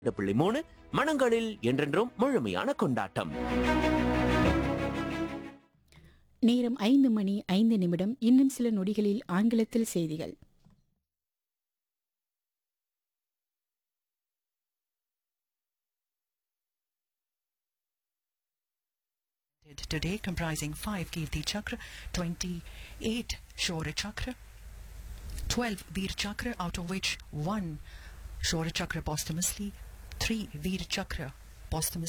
புள்ளி மூணு மனங்களில் என்றென்றும் முழுமையான கொண்டாட்டம் நேரம் ஐந்து மணி ஐந்து நிமிடம் இன்னும் சில நொடிகளில் ஆங்கிலத்தில் செய்திகள் today comprising 5 Kirti Chakra, 28 Shora Chakra, 12 Veer Chakra, out of which 1 Shora Chakra posthumously, 3 Veer Chakra posthumously.